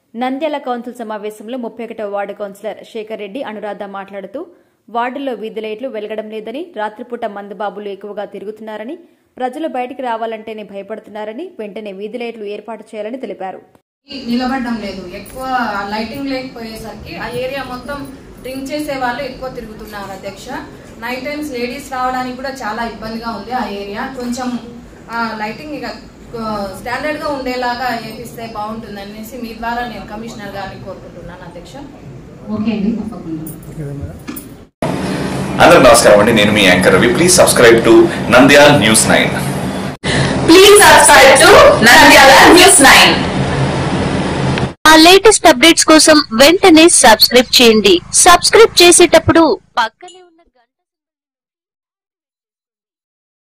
Nandyal council సమావేశంలో ముప్పై ఒకటవ వార్డు కౌన్సిలర్ శేఖర్ రెడ్డి అనురాధ మాట్లాడుతూ వార్డుల్లో వీధి లైట్లు వెలగడం లేదని రాత్రిపూట మందుబాబులు ఎక్కువగా తిరుగుతున్నారని ప్రజలు బయటికి రావాలంటేనే భయపడుతున్నారని వెంటనే వీధి లైట్లు ఏర్పాటు చేయాలని తెలిపారు నిలబడడం లేదు ఎక్కువ లైటింగ్ లేకపోయేసరికి ఆ ఏరియా మొత్తం డ్రింక్ చేసే వాళ్ళు ఎక్కువ తిరుగుతున్నారు అధ్యక్ష నైట్ టైమ్స్ లేడీస్ రావడానికి కూడా చాలా ఇబ్బందిగా ఉంది ఆ ఏరియా కొంచెం లైటింగ్ ఇక స్టాండర్డ్ గా ఉండేలాగా వేపిస్తే బాగుంటుంది అనేసి మీ ద్వారా నేను కమిషనర్ గారిని కోరుకుంటున్నాను అధ్యక్ష ఓకే అండి తప్పకుండా అందరికి నమస్కారం అండి నేను మీ anchor Ravi please subscribe to Nandyal news nine Please subscribe to Nandyala News 9. మా లేటెస్ట్ అప్డేట్స్ కోసం వెంటనే సబ్స్క్రైబ్ చేయండి సబ్స్క్రైబ్ చేసేటప్పుడు పక్కనే ఉన్న